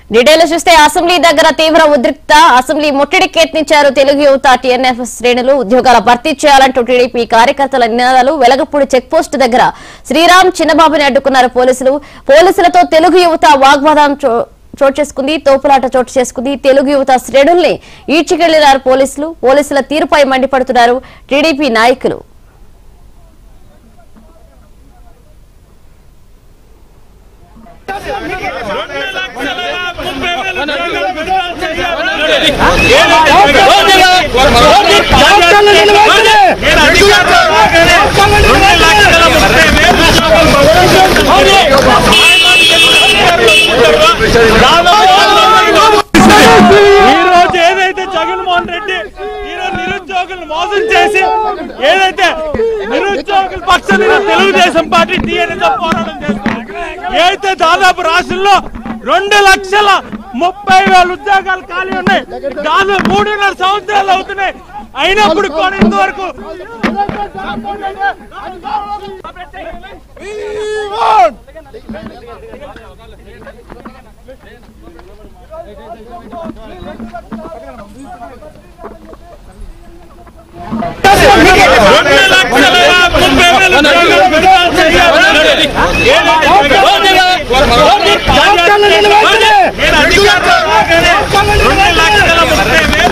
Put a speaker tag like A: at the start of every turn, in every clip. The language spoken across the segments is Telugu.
A: డీటెయిల్ చూస్తే అసెంబ్లీ దగ్గర తీవ్ర ఉద్రిక్త అసెంబ్లీ ముట్టడికి యత్నించారు తెలుగు యువత టీఎన్ఎఫ్ శ్రేణులు ఉద్యోగాల భర్తీ చేయాలంటూ టీడీపీ కార్యకర్తల నినాదాలు వెలగపూడి చెక్ పోస్ట్ దగ్గర శ్రీరామ్ చిన్నబాబుని అడ్డుకున్నారు పోలీసులు పోలీసులతో తెలుగు యువత వాగ్వాదం చో- చోటు చేసుకుంది తోపులాట చోటు చేసుకుంది తెలుగు యువత శ్రేణుల్ని ఈడ్చికెళ్లినారు పోలీసులు పోలీసుల తీరుపై మండిపడుతున్నారు టీడీపీ నాయకులు
B: ఈ రోజు ఏదైతే జగన్మోహన్ రెడ్డి ఈ రోజు నిరుద్యోగులను మోసం చేసి ఏదైతే నిరుద్యోగుల పక్షాన తెలుగుదేశం పార్టీ టీఎన్ఎస్ పోరాటం చేస్తుంది ఏదైతే దాదాపు రాష్ట్రంలో రెండు లక్షల ముప్పై వేల ఉద్యోగాలు ఖాళీ ఉన్నాయి దాదాపు మూడున్నర సంవత్సరాలు అవుతున్నాయి అయినప్పుడు కూడా ఇంతవరకు రెండు లక్షల ముప్పై వేల ఉద్యోగాలు విడుదల చేయాలని ఏదైతే నేను అధికారంలో రాగానే రెండు లక్షల ముప్పై వేల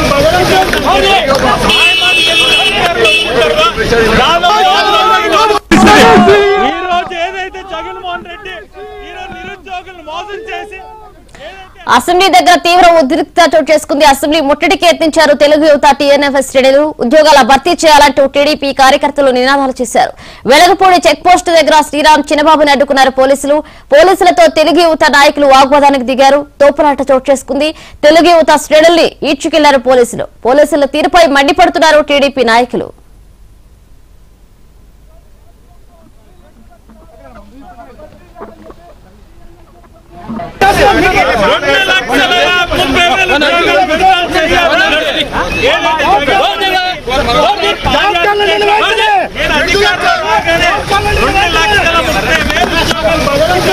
B: ఈ రోజు ఏదైతే జగన్మోహన్ రెడ్డి ఈ రోజు నిరుద్యోగులను మోసం చేసి ఏదైతే
A: అసెంబ్లీ దగ్గర తీవ్ర ఉద్రిక్త చోటు చేసుకుంది అసెంబ్లీ ముట్టడికి యత్నించారు తెలుగు యువత టీఎన్ఎఫ్ఎస్ శ్రేణులు ఉద్యోగాల భర్తీ చేయాలంటూ టీడీపీ కార్యకర్తలు నినాదాలు చేశారు వెలగపూడి చెక్ పోస్ట్ దగ్గర శ్రీరామ్ చిన్నబాబుని అడ్డుకున్నారు పోలీసులు పోలీసులతో తెలుగు యువత నాయకులు వాగ్వాదానికి దిగారు తోపులాట చోటు చేసుకుంది తెలుగు యువత శ్రేణుల్ని ఈడ్చుకెళ్లారు పోలీసులు పోలీసుల తీరుపై మండిపడుతున్నారు టీడీపీ నాయకులు
B: రెండు లక్షల ముప్పై వేల ఉద్యోగాలు విడుదల చేయాలని ఏదైతే నేను అధికారంలో రాగానే రెండు లక్షల ముప్పై వేల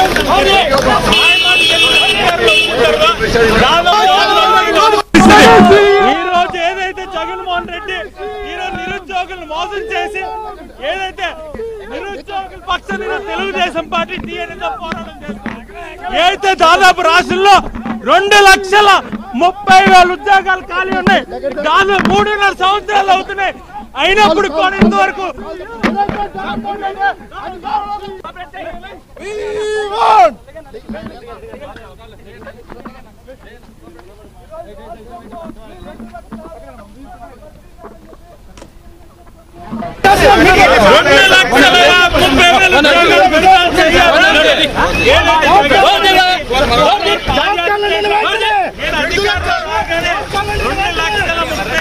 B: ఈ రోజు ఏదైతే జగన్మోహన్ రెడ్డి ఈ రోజు నిరుద్యోగులను మోసం చేసి ఏదైతే నిరుద్యోగుల పక్షాన తెలుగుదేశం పార్టీ టీఎన్ఎస్ పోరాటం చేస్తుంది ఏదైతే దాదాపు రాష్ట్రంలో రెండు లక్షల ముప్పై వేల ఉద్యోగాలు ఖాళీ ఉన్నాయి దాదాపు మూడున్నర సంవత్సరాలు అవుతున్నాయి అయినప్పుడు కూడా ఇంతవరకు రెండు లక్షల ముప్పై వేల ఉద్యోగాలు విడుదల చేయాలని ఏదైతే నేను అధికారంలో రాగానే రెండు లక్షల ముప్పై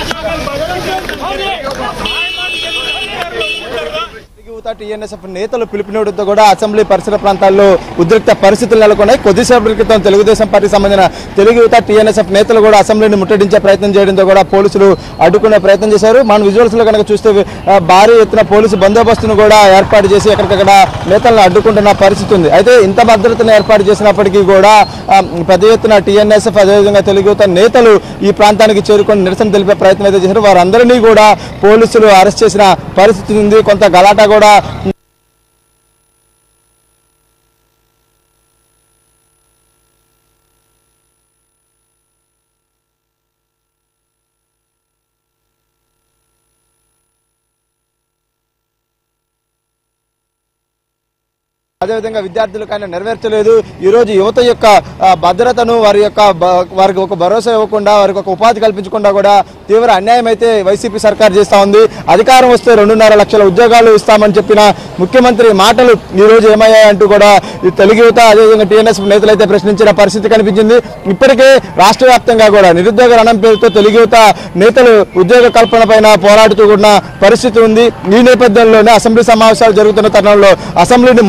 C: యువత టీఎన్ఎస్ఎఫ్ నేతలు పిలుపునివ్వడంతో కూడా అసెంబ్లీ పరిసర ప్రాంతాల్లో ఉద్రిక్త పరిస్థితులు నెలకొన్నాయి కొద్దిసేపటి క్రితం తెలుగుదేశం పార్టీకి సంబంధించిన తెలుగు యువత టీఎన్ఎస్ఎఫ్ నేతలు కూడా అసెంబ్లీని ముట్టడించే ప్రయత్నం చేయడంతో కూడా పోలీసులు అడ్డుకునే ప్రయత్నం చేశారు మన విజువల్స్ లో కనుక చూస్తే ఆ, భారీ ఎత్తున పోలీసు బందోబస్తును కూడా ఏర్పాటు చేసి ఎక్కడికక్కడ నేతలను అడ్డుకుంటున్న పరిస్థితి ఉంది అయితే ఇంత భద్రతను ఏర్పాటు చేసినప్పటికీ కూడా ఆ, పెద్ద ఎత్తున టీఎన్ఎస్ఎఫ్ అదేవిధంగా తెలుగు యువత నేతలు ఈ ప్రాంతానికి చేరుకొని నిరసన తెలిపే ప్రయత్నం అయితే చేశారు వారందరినీ కూడా పోలీసులు అరెస్ట్ చేసిన పరిస్థితి ఉంది కొంత గలాటా కూడా అదేవిధంగా విద్యార్థులకు ఆయన నెరవేర్చలేదు ఈ రోజు యువత యొక్క ఆ, భద్రతను వారి యొక్క బ- వారికి ఒక భరోసా ఇవ్వకుండా వారికి ఒక ఉపాధి కల్పించకుండా కూడా తీవ్ర అన్యాయం అయితే వైసీపీ సర్కార్ చేస్తా ఉంది అధికారం వస్తే రెండున్నర లక్షల ఉద్యోగాలు ఇస్తామని చెప్పిన ముఖ్యమంత్రి మాటలు ఈ రోజు ఏమయ్యాయంటూ కూడా ఈ తెలుగు యువత అదేవిధంగా టీఎన్ఎస్ నేతలు అయితే ప్రశ్నించిన పరిస్థితి కనిపించింది ఇప్పటికే రాష్ట్ర వ్యాప్తంగా కూడా నిరుద్యోగ రణం పేరుతో తెలుగు యువత నేతలు ఉద్యోగ కల్పన పైన పోరాడుతూ ఉన్న పరిస్థితి ఉంది ఈ నేపథ్యంలోనే అసెంబ్లీ సమావేశాలు జరుగుతున్న తరుణంలో అసెంబ్లీని ముట్టడించి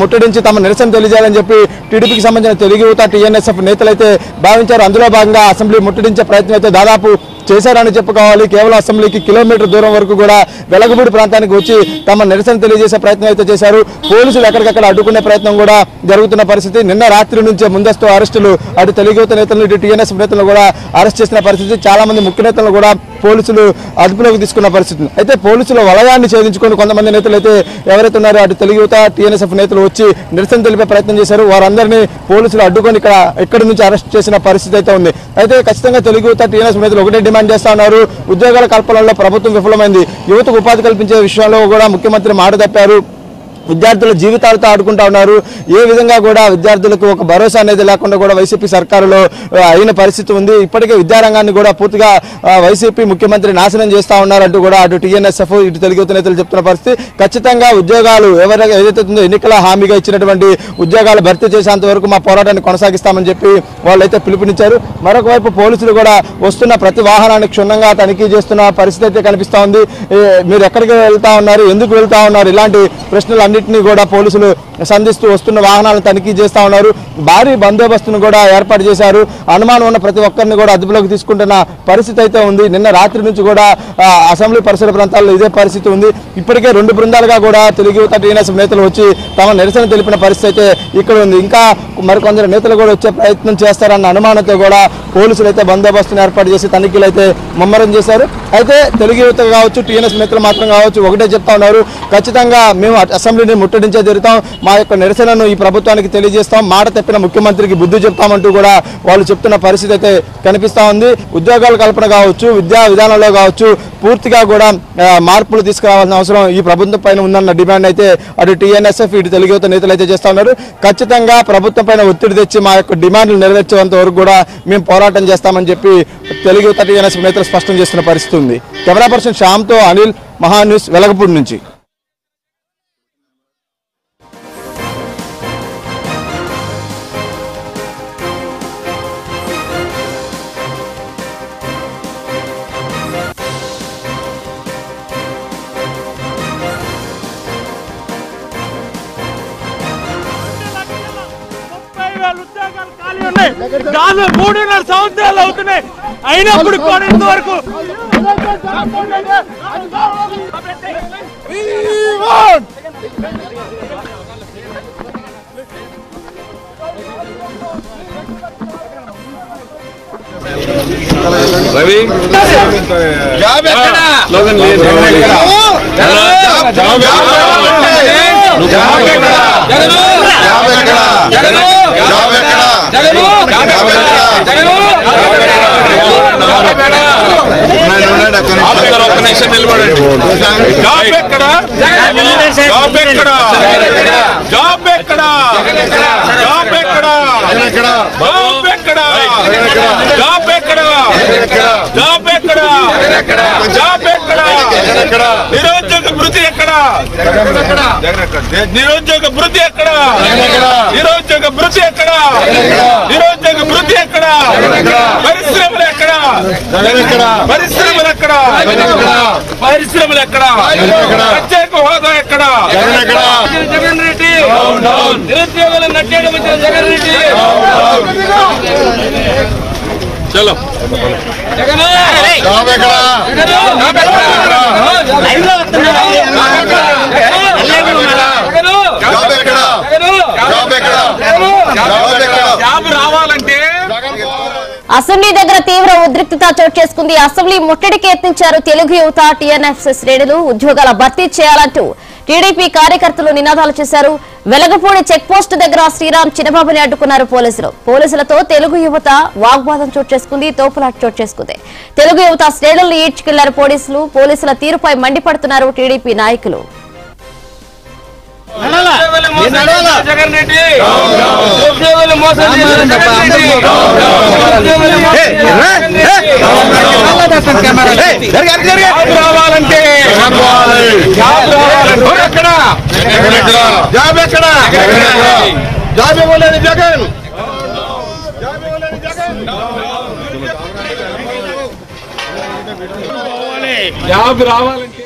C: తమ నిరసన తెలియజేయాలని చెప్పి టీడీపీకి సంబంధించిన తెలుగు యువత టీఎన్ఎస్ఎఫ్ నేతలు అయితే భావించారు అందులో భాగంగా అసెంబ్లీ ముట్టడించే ప్రయత్నం అయితే దాదాపు చేశారని చెప్పుకోవాలి కేవలం అసెంబ్లీకి కిలోమీటర్ దూరం వరకు కూడా వెలగబూడి ప్రాంతానికి వచ్చి తమ నిరసన తెలియజేసే ప్రయత్నం అయితే చేశారు పోలీసులు ఎక్కడికక్కడ అడ్డుకునే ప్రయత్నం కూడా జరుగుతున్న పరిస్థితి నిన్న రాత్రి నుంచే ముందస్తు అరెస్టులు అటు తెలుగు యువత నేతలను ఇటు టీఎన్ఎస్ నేతలను కూడా అరెస్ట్ చేసిన పరిస్థితి చాలా మంది ముఖ్య నేతలను కూడా పోలీసులు అదుపులోకి తీసుకున్న పరిస్థితి ఉంది. అయితే పోలీసుల వలయాన్ని ఛేదించుకొని కొంతమంది నేతలు అయితే ఎవరైతే ఉన్నారో అటు తెలుగు యువత టీఎన్ఎస్ఎఫ్ నేతలు వచ్చి నిరసన తెలిపే ప్రయత్నం చేశారు వారందరినీ పోలీసులు అడ్డుకొని ఇక్కడ ఇక్కడి నుంచి అరెస్ట్ చేసిన పరిస్థితి అయితే ఉంది అయితే ఖచ్చితంగా తెలుగు యువత టీఎన్ఎస్ నేతలు ఒకటే డిమాండ్ చేస్తా ఉన్నారు ఉద్యోగాల కల్పనలో ప్రభుత్వం విఫలమైంది యువతకు ఉపాధి కల్పించే విషయంలో కూడా ముఖ్యమంత్రి మాట తప్పారు విద్యార్థుల జీవితాలతో ఆడుకుంటా ఉన్నారు ఏ విధంగా కూడా విద్యార్థులకు ఒక భరోసా అనేది లేకుండా కూడా వైసీపీ సర్కారులో ఆ, అయిన పరిస్థితి ఉంది ఇప్పటికే విద్యారంగాన్ని కూడా పూర్తిగా ఆ, వైసీపీ ముఖ్యమంత్రి నాశనం చేస్తా ఉన్నారంటూ కూడా అటు టీఎన్ఎస్ఎఫ్ ఇటు తెలుగు యువత నేతలు చెప్తున్న పరిస్థితి ఖచ్చితంగా ఉద్యోగాలు ఎవరైనా ఏదైతే ఉందో ఎన్నికల హామీగా ఇచ్చినటువంటి ఉద్యోగాలు భర్తీ చేసేంత వరకు మా పోరాటాన్ని కొనసాగిస్తామని చెప్పి వాళ్ళైతే పిలుపునిచ్చారు మరొక వైపు పోలీసులు కూడా వస్తున్న ప్రతి వాహనాన్ని క్షుణ్ణంగా తనిఖీ చేస్తున్న పరిస్థితి అయితే కనిపిస్తా ఉంది ఏ, మీరు ఎక్కడికి వెళ్తా ఉన్నారు ఎందుకు వెళ్తా ఉన్నారు ఇలాంటి ప్రశ్నలు అన్నింటినీ కూడా పోలీసులు సంధిస్తూ వస్తున్న వాహనాలను తనిఖీ చేస్తా ఉన్నారు భారీ బందోబస్తును కూడా ఏర్పాటు చేశారు అనుమానం ఉన్న ప్రతి ఒక్కరిని కూడా అదుపులోకి తీసుకుంటున్న పరిస్థితి అయితే ఉంది నిన్న రాత్రి నుంచి కూడా ఆ, అసెంబ్లీ పరిసర ప్రాంతాల్లో ఇదే పరిస్థితి ఉంది ఇప్పటికే రెండు బృందాలుగా కూడా తెలుగు యువత టీఎన్ఎస్ నేతలు వచ్చి తమ నిరసన తెలిపిన పరిస్థితి అయితే ఇక్కడ ఉంది ఇంకా మరికొందరు నేతలు కూడా వచ్చే ప్రయత్నం చేస్తారన్న అనుమానంతో కూడా పోలీసులు అయితే బందోబస్తును ఏర్పాటు చేసి తనిఖీలు అయితే ముమ్మరం చేశారు అయితే తెలుగు యువత కావచ్చు టీఎన్ఎస్ నేతలు మాత్రం కావచ్చు ఒకటే చెప్తా ఉన్నారు ఖచ్చితంగా మేము అసెంబ్లీని ముట్టడించే జరుగుతాం మా యొక్క నిరసనను ఈ ప్రభుత్వానికి తెలియజేస్తాం మాట తప్పిన ముఖ్యమంత్రికి బుద్ధి చెప్తామంటూ కూడా వాళ్ళు చెప్తున్న పరిస్థితి అయితే కనిపిస్తా ఉంది ఉద్యోగాల కల్పన కావచ్చు విద్యా విధానంలో కావచ్చు పూర్తిగా కూడా ఆ, మార్పులు తీసుకురావాల్సిన అవసరం ఈ ప్రభుత్వం పైన ఉందన్న డిమాండ్ అయితే అటు టీఎన్ఎస్ఎఫ్ ఇటు తెలుగు యువత నేతలు అయితే చేస్తా ఉన్నారు ఖచ్చితంగా ప్రభుత్వం పైన ఒత్తిడి తెచ్చి మా యొక్క డిమాండ్లు నెరవేర్చేంత వరకు కూడా మేము పోరాటం చేస్తామని చెప్పి తెలుగు యువత టీఎన్ఎస్ఎఫ్ నేతలు స్పష్టం చేస్తున్న పరిస్థితి ఉంది కెమెరా పర్సన్ శ్యామ్తో అనిల్ మహా న్యూస్ వెలగపూడి నుంచి
B: ముప్పై వేల ఉద్యోగాలు ఖాళీ ఉన్నాయి దాదాపు మూడున్నర సంవత్సరాలు అవుతున్నాయి అయినప్పుడు కూడా ఇంతవరకు
D: రవి
E: జాబ్ ఎక్కడ
D: స్లోగన్ లేదు
E: జాబ్ జాబ్ జాబ్ ఎక్కడ జాబ్ ఎక్కడ జాబ్ ఎక్కడ జాబ్ ఎక్కడ ఉండండి, ఉండండి, ఒక్క నిమిషం.
D: ఆఫీసర్ ఒక్క నిమిషం నిలబడండి
B: జాబ్ ఎక్కడ జాబ్ ఎక్కడ జాబ్ ఎక్కడ జాబ్ ఎక్కడ జాబ్ ఎక్కడ జాబ్ ఎక్కడ జాబ్ ఎక్కడ జాబ్ ఎక్కడ నిరుద్యోగ భృతి ఎక్కడ నిరుద్యోగ భృతి ఎక్కడ నిరుద్యోగ భృతి ఎక్కడ నిరుద్యోగ భృతి ఎక్కడ పరిశ్రమలు ఎక్కడ పరిశ్రమలు ఎక్కడ పరిశ్రమలు ఎక్కడ ప్రత్యేక హోదా ఎక్కడ జగన్ రెడ్డి నిరుద్యోగులు నట్టేయడం వచ్చిన జగన్ రెడ్డి
D: చలో
E: జాబ్ ఎక్కడ జాబ్ ఎక్కడ జాబ్ ఎక్కడ జాబ్ ఎక్కడ
B: జాబ్ రావాలంటే
A: అసెంబ్లీ దగ్గర తీవ్ర ఉద్రిక్తత చోటు చేసుకుంది అసెంబ్లీ ముట్టడికి యత్నించారు తెలుగు యువత టీఎన్ఎఫ్ శ్రేణులు ఉద్యోగాల భర్తీ చేయాలంటూ టీడీపీ కార్యకర్తలు నినాదాలు చేశారు వెలగపూడి చెక్ పోస్ట్ దగ్గర శ్రీరామ్ చిన్నబాబుని అడ్డుకున్నారు పోలీసులు పోలీసులతో తెలుగు యువత వాగ్వాదం చోటు చేసుకుంది తోపులాట చోటు చేసుకుంది తెలుగు యువత శ్రేణులను ఈడ్చుకెళ్లారు పోలీసులు పోలీసుల తీరుపై మండిపడుతున్నారు టీడీపీ నాయకులు
B: జగన్ రెడ్డి ఉద్యోగులు మోసం చేసిన జగన్ రెడ్డి ఉద్యోగులు మోసం చేసిన జగన్ రెడ్డి. జాబ్ రావాలంటే జాబ్ రావాలంటే ఎక్కడ
E: జాబ్ ఎక్కడ జాబ్ ఇవ్వలేదు జగన్
B: జాబ్ రావాలంటే